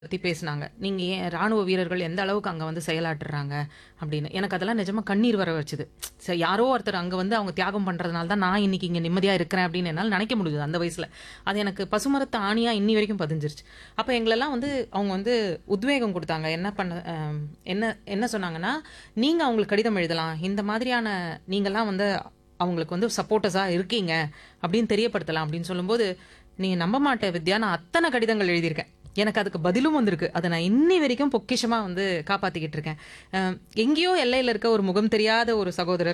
பத்தி பேசுனாங்க. நீங்க ஏன் ராணுவ வீரர்கள் எந்த அளவுக்கு அங்க வந்து செயலாற்றுறாங்க அப்படின்னு. எனக்கு அதெல்லாம் நிஜமா கண்ணீர் வர வச்சுது. சரி யாரோ ஒருத்தர் அங்க வந்து அவங்க தியாகம் பண்றதுனால தான் நான் இன்னைக்கு இங்க நிம்மதியா இருக்கிறேன் அப்படின்னு என்னால நினைக்க முடியுது அந்த வயசுல. அது எனக்கு பசுமரத்து ஆணியா இன்னி வரைக்கும் பதிஞ்சிருச்சு. அப்ப எங்களெல்லாம் வந்து அவங்க வந்து உத்வேகம் குடுத்தாங்க. என்ன பண்ண அ என்ன என்ன சொன்னாங்கன்னா, நீங்க அவங்களுக்கு கடிதம் எழுதலாம். இந்த மாதிரியான நீங்கலாம் வந்து அவங்களுக்கு வந்து சப்போர்ட்டர்ஸா இருக்கீங்க அப்படின்னு தெரியப்படுத்தலாம் அப்படின்னு சொல்லும்போது, நீங்க நம்ப மாட்ட வித்யா நான் அத்தன கடிதங்கள் எழுதியிருக்கேன். எனக்கு அதுக்கு பதிலும் வந்திருக்கு. அத நான் இன்னி வரைக்கும் பொக்கிஷமா வந்து காப்பாத்திக்கிட்டு இருக்கேன். அ எங்கேயோ எல்லையில இருக்க ஒரு முகம் தெரியாத ஒரு சகோதரர்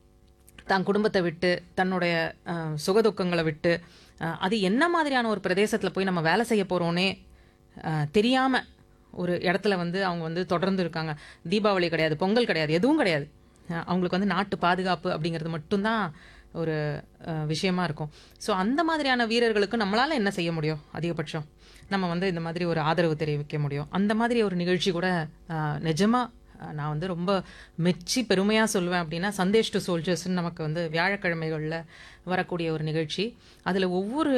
தான் குடும்பத்த விட்டு, தன்னுடைய அ சுகதுக்கங்கள விட்டு, அ அது என்ன மாதிரியான ஒரு பிரதேசத்துல போய் நம்ம வேலை செய்ய போறோம்னே அ தெரியாம ஒரு இடத்துல வந்து அவங்க வந்து தொடர்ந்து இருக்காங்க. தீபாவளி கிடையாது, பொங்கல் கிடையாது, எதுவும் கிடையாது. அ அவங்களுக்கு வந்து நாட்டு பாதுகாப்பு அப்படிங்கிறது மட்டும் தான் ஒரு அ விஷயமா இருக்கும். ஸோ அந்த மாதிரியான வீரர்களுக்கு நம்மளால என்ன செய்ய முடியும் அதிகபட்சம்? நம்ம வந்து இந்த மாதிரி ஒரு ஆதரவு தெரிவிக்க முடியும். அந்த மாதிரி ஒரு நிகழ்ச்சி கூட அ நிஜமா அ நான் வந்து ரொம்ப மெச்சி பெருமையா சொல்லுவேன் அப்படின்னா, சந்தேஷ் டு சோல்ஜர்ஸ்ன்னு நமக்கு வந்து வியாழக்கிழமைகள்ல வரக்கூடிய ஒரு நிகழ்ச்சி. அதுல ஒவ்வொரு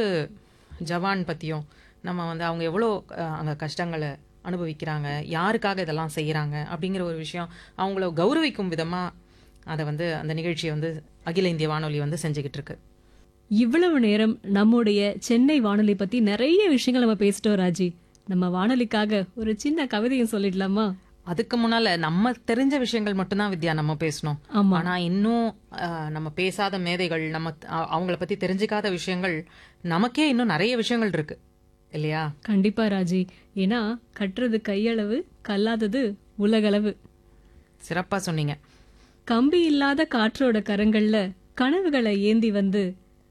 ஜவான் பத்தியும் நம்ம வந்து அவங்க எவ்வளோ அ அங்க கஷ்டங்கள அனுபவிக்கிறாங்க, யாருக்காக இதெல்லாம் செய்றாங்க அப்படிங்கிற ஒரு விஷயம் அவங்கள கௌரவிக்கும் விதமா அத வந்து அந்த நிகழ்ச்சிய வந்து அகில இந்திய வானொலி வந்து செஞ்சுகிட்டு இருக்கு. இவ்வளவு நேரம் நம்முடைய சென்னை வானொலி பத்தி நிறைய விஷயங்கள் நம்ம பேசிட்டோம் ராஜி. நம்ம வானொலிக்காக ஒரு சின்ன கவிதையும் சொல்லிடலாமா? அதுக்கு முன்னால நம்ம தெரிஞ்ச விஷயங்கள் மட்டும் தான் வித்யா நம்ம பேசணும். ஆமா. ஆனா இன்னும் அ நம்ம பேசாத மேதைகள், நம்ம அ அவங்கள பத்தி தெரிஞ்சுக்காத விஷயங்கள் நமக்கே இன்னும் நிறைய விஷயங்கள் இருக்கு. இல்லையா? கண்டிப்பா ராஜி. ஏன்னா கற்றது கையளவு, கல்லாதது உலகளவு. சிறப்பா சொன்னீங்க. கம்பி இல்லாத காற்றோட கரங்கள்ல கனவுகளை ஏந்தி வந்து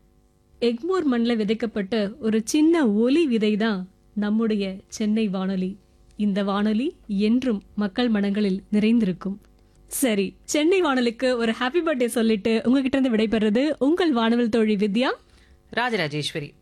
எக்மோர் மண்ல விதைக்கப்பட்ட ஒரு சின்ன ஒலி விதைதான் நம்முடைய சென்னை வானொலி. இந்த வானொலி என்றும் மக்கள் மனங்களில் நிறைந்திருக்கும். சரி சென்னை வானொலிக்கு ஒரு ஹாப்பி பர்த்டே சொல்லிட்டு உங்ககிட்ட இருந்து விடைபெறுறது உங்கள் வானவில் தோழி வித்யா ராஜராஜேஸ்வரி.